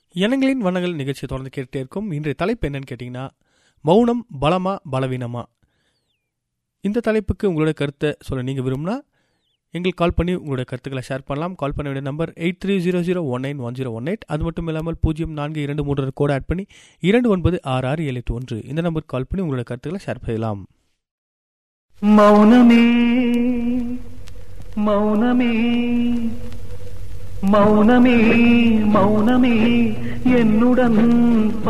எண்ணங்களின் வண்ணங்கள் நிகழ்ச்சி தொடர்ந்து கேட்டுட்டே இருக்கும் இன்றைய தலைப்பு என்னன்னு கேட்டிங்கன்னா மௌனம் பலமா பலவீனமா இந்த தலைப்புக்கு உங்களோட கருத்தை சொல்ல நீங்கள் விரும்பினா எங்களுக்கு கால் பண்ணி உங்களோட கருத்துக்களை ஷேர் பண்ணலாம் கால் பண்ண வேண்டிய number eight three zero zero one nine one zero one eight அது மட்டும் இல்லாமல் பூஜ்ஜியம் நான்கு இரண்டு மூன்று கோட் ஆட் பண்ணி இரண்டு ஒன்பது ஆறு ஆறு ஏழு எட்டு ஒன்று இந்த நம்பருக்கு கால் பண்ணி உங்களோட கருத்துக்களை ஷேர் செய்யலாம் மௌனமே மௌனமே மௌனமே மௌனமே என்னுடன்